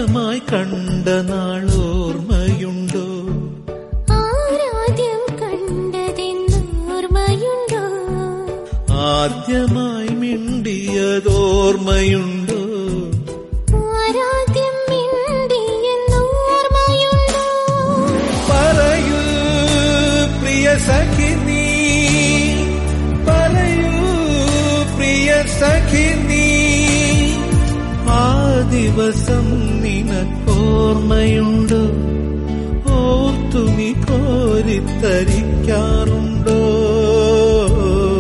ആദ്യമായി കണ്ട നാളോർമ്മയുണ്ടോ ആരാദ്യം കണ്ടതെന്നോർമ്മയുണ്ടോ ആദ്യമായി മിണ്ടിയതോർമ്മയുണ്ടോ ആരാദ്യം മിണ്ടിയെന്നോർമ്മയുണ്ടോ പറയൂ പ്രിയ സഖി നീ പറയൂ പ്രിയ സഖി നീ ആ ദിവസം നിനക്കോർമ്മയുണ്ടോ ഓർത്തു നീ കോരിത്തരിക്കാറുണ്ടോ